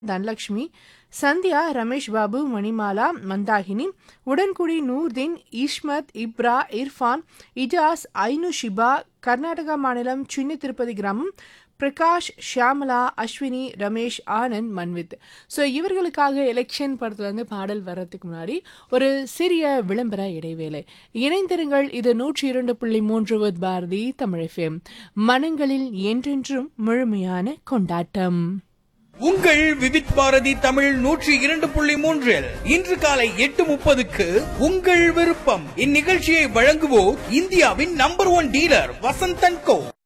தனலட்சுமி சந்தியா ரமேஷ் பாபு மணிமாலா மந்தாகினி உடன்குடி நூர்தீன் ஈஸ்மத் இப்ரா இர்ஃபான் இஜாஸ் ஐனு ஷிபா கர்நாடகா மாநிலம் சின்ன திருப்பதி கிராமம் பிரகாஷ் ஷியாமலா அஸ்வினி ரமேஷ் ஆனந்த் மன்வித் ஸோ இவர்களுக்காக எலெக்ஷன் படத்துலேருந்து பாடல் வர்றதுக்கு முன்னாடி ஒரு சிறிய விளம்பர இடைவேளை இணைந்திருங்கள் இது நூற்றி இரண்டு புள்ளி மூன்று வித் பாரதி தமிழ் FM. மனங்களில் என்றென்றும் முழுமையான கொண்டாட்டம் உங்கள் விவித் பாரதி தமிழ் நூற்றி இரண்டு புள்ளி மூன்றில் இன்று காலை எட்டு முப்பதுக்கு உங்கள் விருப்பம் இந்நிகழ்ச்சியை வழங்குவோர் இந்தியாவின் நம்பர் ஒன் டீலர் வசந்தன் கோ